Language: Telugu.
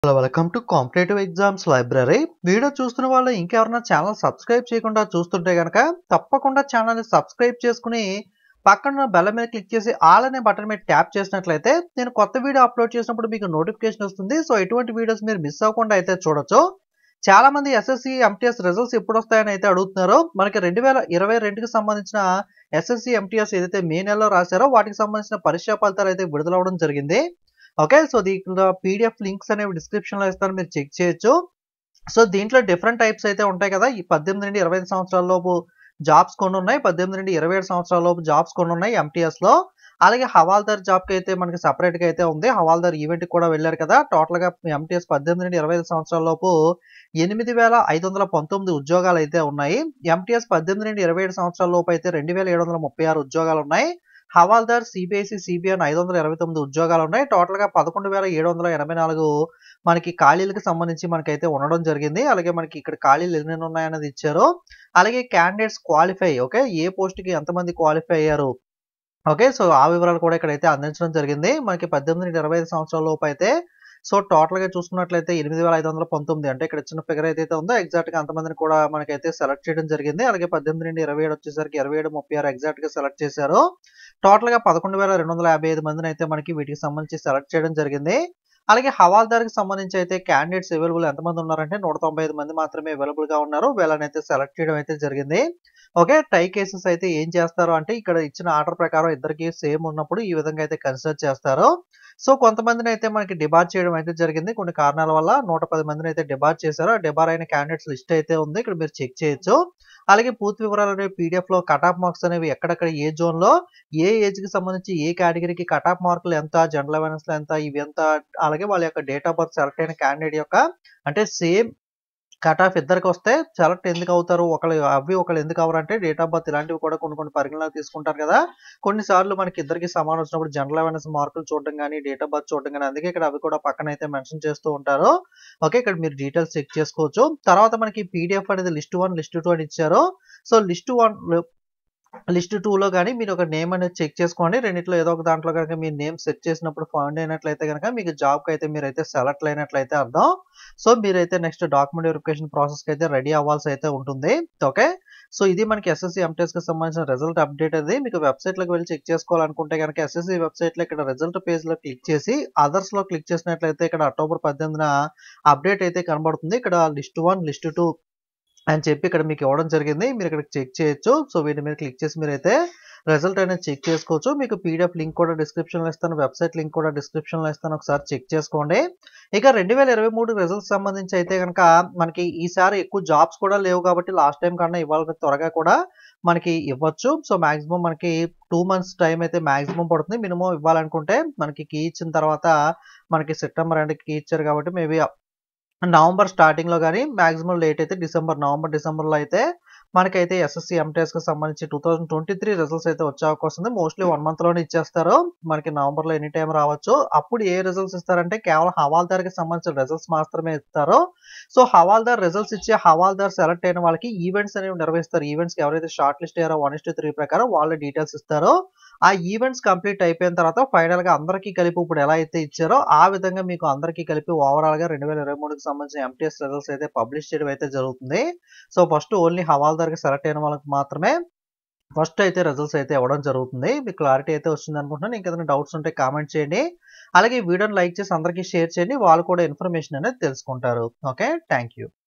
hello welcome to competitive exams library video చూస్తున్న వాళ్ళు ఇంకెవరైనా ఛానల్ సబ్స్క్రైబ్ చేయకుండా చూస్తుంటే కనుక తప్పకుండా ఛానల్ని సబ్స్క్రైబ్ చేసుకుని పక్కన బెల్ మీద క్లిక్ చేసి ఆల్ అనే బటన్ మీద ట్యాప్ చేసినట్లయితే నేను కొత్త వీడియో అప్లోడ్ చేసినప్పుడు మీకు నోటిఫికేషన్ వస్తుంది సో ఎటువంటి వీడియోస్ మీరు మిస్ అవ్వకుండా అయితే చూడొచ్చు చాలా మంది ఎస్ఎస్సి ఎంటీఎస్ రిజల్ట్స్ ఎప్పుడు వస్తాయని అయితే అడుగుతున్నారు మనకి రెండు వేల ఇరవై రెండుకి సంబంధించిన ఎస్ఎస్సి ఎంటీఎస్ ఏదైతే మే నెలలో రాశారో వాటికి సంబంధించిన పరీక్షా ఫలితాలు అయితే విడుదలవడం జరిగింది ఓకే సో దీంట్లో పీడిఎఫ్ లింక్స్ అనేవి డిస్క్రిప్షన్లో ఇస్తాను మీరు చెక్ చేయొచ్చు సో దీంట్లో డిఫరెంట్ టైప్స్ అయితే ఉంటాయి కదా ఈ పద్దెనిమిది నుండి ఇరవై ఐదు సంవత్సరాల లోపు జాబ్స్ కొన్ని ఉన్నాయి పద్దెనిమిది నుండి ఇరవై ఏడు సంవత్సరాల లోపు జాబ్స్ కొన్ని ఉన్నాయి ఎంటీఎస్లో అలాగే హవాల్దార్ జాబ్కి అయితే మనకి సపరేట్గా అయితే ఉంది హవాల్దార్ ఈవెంట్కి కూడా వెళ్ళారు కదా టోటల్గా ఎంటీఎస్ పద్దెనిమిది నుండి ఇరవై ఐదు సంవత్సరాల లోపు ఎనిమిది వేల ఐదు వందల పంతొమ్మిది ఉద్యోగాలు అయితే ఉన్నాయి ఎంటీఎస్ పద్దెనిమిది నుండి ఇరవై ఏడు సంవత్సరాల లోపు అయితే రెండు వేల ఏడు వందల ముప్పై ఆరు ఉద్యోగాలు ఉన్నాయి హవాల్దార్ సిబిఐసి సిబిఎన్ ఐదు వందల ఇరవై తొమ్మిది ఉద్యోగాలు ఉన్నాయి టోటల్గా పదకొండు వేల ఏడు వందల ఎనభై నాలుగు మనకి ఖాళీలకు సంబంధించి మనకైతే ఉండడం జరిగింది అలాగే మనకి ఇక్కడ ఖాళీలు ఎన్ని ఉన్నాయన్నది ఇచ్చారు అలాగే క్యాండిడేట్స్ క్వాలిఫై ఓకే ఏ పోస్ట్కి ఎంతమంది క్వాలిఫై అయ్యారు ఓకే సో ఆ వివరాలు కూడా ఇక్కడైతే అందించడం జరిగింది మనకి పద్దెనిమిది నుండి ఇరవై ఐదు సంవత్సరాల లోపు అయితే సో టోటల్ గా చూసుకున్నట్లయితే ఎనిమిది వేల ఐదు వందల పంతొమ్మిది అంటే ఇక్కడ చిన్న ఫిగర్ అయితే ఉందో ఎగ్జాక్ట్ గా అంతమందిని కూడా మనకైతే సెలెక్ట్ చేయడం జరిగింది అలాగే పద్దెనిమిది నుండి ఇరవై ఏడు వచ్చేసరికి ఇరవై ఏడు ముప్పై ఆరు ఎగ్జాక్ట్ గా సెలెక్ట్ చేశారు టోటల్ గా పదకొండు వేల రెండు వందల యాభై ఐదు మందిని అయితే మనకి వీటికి సంబంధించి సెలెక్ట్ చేయడం జరిగింది అలాగే హవాల్దార్కి సంబంధించి అయితే క్యాండిడేట్స్ అవైలబుల్ ఎంతమంది ఉన్నారంటే నూట తొంభై ఐదు మంది మాత్రమే అవైలబుల్ గా ఉన్నారు వీళ్ళని అయితే సెలెక్ట్ చేయడం అయితే జరిగింది ఓకే టై కేసెస్ అయితే ఏం చేస్తారు అంటే ఇక్కడ ఇచ్చిన ఆర్డర్ ప్రకారం ఇద్దరికి సేమ్ ఉన్నప్పుడు ఈ విధంగా అయితే కన్సిడర్ చేస్తారు సో కొంతమందిని అయితే మనకి డిబార్ చేయడం అయితే జరిగింది కొన్ని కారణాల వల్ల నూట పది మందిని అయితే డిబార్ చేశారు ఆ డిబార్ అయిన క్యాండిడేట్స్ లిస్ట్ అయితే ఉంది ఇక్కడ మీరు చెక్ చేయొచ్చు అలాగే పూర్తి వివరాలు అనేవి పీడిఎఫ్ లో కట్ ఆఫ్ మార్క్స్ అనేవి ఎక్కడెక్కడ ఏ జోన్ లో ఏ ఏజ్ కి సంబంధించి ఏ కేటగిరీకి కట్ ఆఫ్ మార్కులు ఎంత జనరల్ అవేర్నెస్ లో ఎంత ఇవి ఎంత అలాగే వాళ్ళ యొక్క డేట్ ఆఫ్ బర్త్ సెలెక్ట్ అయిన క్యాండిడేట్ యొక్క అంటే సేమ్ కట్ ఆఫ్ ఇద్దరికి వస్తే సెలెక్ట్ ఎందుకు అవుతారు ఒకళ్ళు అవి ఒకళ్ళు ఎందుకు అవరంటే డేట్ ఆఫ్ బర్త్ ఇలాంటివి కూడా కొన్ని కొన్ని పరిగణలోకి తీసుకుంటారు కదా కొన్నిసార్లు మనకి ఇద్దరికి సమానం వచ్చినప్పుడు జనరల్ అవేర్నెస్ మార్కులు చూడడం కానీ డేట్ ఆఫ్ బర్త్ చూడడం కానీ అందుకే ఇక్కడ అవి కూడా పక్కన అయితే మెన్షన్ చేస్తూ ఉంటారు ఓకే ఇక్కడ మీరు డీటెయిల్స్ చెక్ చేసుకోవచ్చు తర్వాత మనకి పీడిఎఫ్ అనేది లిస్ట్ వన్ లిస్ట్ టూ అని ఇచ్చారు సో లిస్ట్ వన్ లిస్ట్ టూలో కానీ మీరు ఒక నేమ్ అనేది చెక్ చేసుకోండి రెండిట్లో ఏదో ఒక దాంట్లో కనుక మీ నేమ్ సెట్ చేసినప్పుడు ఫౌండ్ అయినట్లయితే కనుక మీకు జాబ్కి అయితే మీరైతే సెలెక్ట్ అయినట్లయితే అర్థం సో మీరైతే నెక్స్ట్ డాక్యుమెంట్ వెరిఫికేషన్ ప్రాసెస్కి అయితే రెడీ అవ్వాల్సి అయితే ఉంటుంది ఓకే సో ఇది మనకి ఎస్ఎస్సి ఎంటెస్ కి సంబంధించిన రిజల్ట్ అప్డేట్ అది మీకు వెబ్సైట్ లోకి వెళ్ళి చెక్ చేసుకోవాలనుకుంటే కనుక ఎస్ఎస్సి వెబ్సైట్ లో ఇక్కడ రిజల్ట్ పేజ్ లో క్లిక్ చేసి అదర్స్ లో క్లిక్ చేసినట్లయితే ఇక్కడ అక్టోబర్ పద్దెనిమిదిన అప్డేట్ అయితే కనబడుతుంది ఇక్కడ లిస్ట్ వన్ లిస్ట్ టూ అని చెప్పి ఇక్కడ మీకు ఇవ్వడం జరిగింది మీరు ఇక్కడ చెక్ చేయొచ్చు సో వీటి మీద క్లిక్ చేసి మీరైతే రిజల్ట్ అనేది చెక్ చేసుకోవచ్చు మీకు పీడిఎఫ్ లింక్ కూడా డిస్క్రిప్షన్లో ఇస్తాను వెబ్సైట్ లింక్ కూడా డిస్క్రిప్షన్లో ఇస్తాను ఒకసారి చెక్ చేసుకోండి ఇక రెండు వేల ఇరవై మూడు రిజల్ట్స్ సంబంధించి అయితే కనుక మనకి ఈసారి ఎక్కువ జాబ్స్ కూడా లేవు కాబట్టి లాస్ట్ టైం కన్నా ఇవాళ త్వరగా కూడా మనకి ఇవ్వచ్చు సో మాక్సిమం మనకి టూ మంత్స్ టైం అయితే మాక్సిమం పడుతుంది మినిమం ఇవ్వాలనుకుంటే మనకి కీ ఇచ్చిన తర్వాత మనకి సెప్టెంబర్ ఎండ్కి కీ ఇచ్చారు కాబట్టి మేబీ నవంబర్ స్టార్టింగ్ లో కానీ మాక్సిమం లేట్ అయితే డిసెంబర్ నవంబర్ డిసెంబర్ లో అయితే మనకైతే ఎస్ఎస్సి ఎంటీఎస్ కి సంబంధించి two thousand twenty three results అయితే వచ్చే అవకాశం ఉంది మోస్ట్లీ వన్ మంత్ లోనే ఇచ్చేస్తారు మనకి నవంబర్ లో ఎనీ టైం రావచ్చు అప్పుడు ఏ రిజల్ట్స్ ఇస్తారంటే కేవలం హవాల్దార్ కి సంబంధించిన రిజల్ట్స్ మాత్రమే ఇస్తారు సో హవాల్దార్ రిజల్ట్స్ ఇచ్చే హవాల్దార్ సెలెక్ట్ అయిన వాళ్ళకి ఈవెంట్స్ అనేవి నిర్వహిస్తారు ఈవెంట్స్ కి ఎవరైతే షార్ట్ లిస్ట్ అయ్యారో వన్ ఇస్ట్ త్రీ ప్రకారం వాళ్ళ డీటెయిల్స్ ఇస్తారో ఆ ఈవెంట్స్ కంప్లీట్ అయిపోయిన తర్వాత ఫైనల్ గా అందరికీ కలిపి ఇప్పుడు ఎలా అయితే ఇచ్చారో ఆ విధంగా మీకు అందరికీ కలిపి ఓవరాల్ గా రెండు వేల ఇరవై మూడుకి సంబంధించిన ఎంటీఎస్ రిజల్ట్స్ అయితే పబ్లిష్ చేయడం అయితే జరుగుతుంది సో ఫస్ట్ ఓన్లీ హవాల్దార్ కి సెలెక్ట్ అయిన వాళ్ళకి మాత్రమే ఫస్ట్ అయితే రిజల్ట్స్ అయితే ఇవ్వడం జరుగుతుంది మీకు క్లారిటీ అయితే వస్తుంది అనుకుంటున్నాను ఇంకేదైనా డౌట్స్ ఉంటే కామెంట్ చేయండి అలాగే వీడియోని లైక్ చేసి అందరికీ షేర్ చేయండి వాళ్ళు కూడా ఇన్ఫర్మేషన్ అనేది తెలుసుకుంటారు ఓకే థ్యాంక్ యూ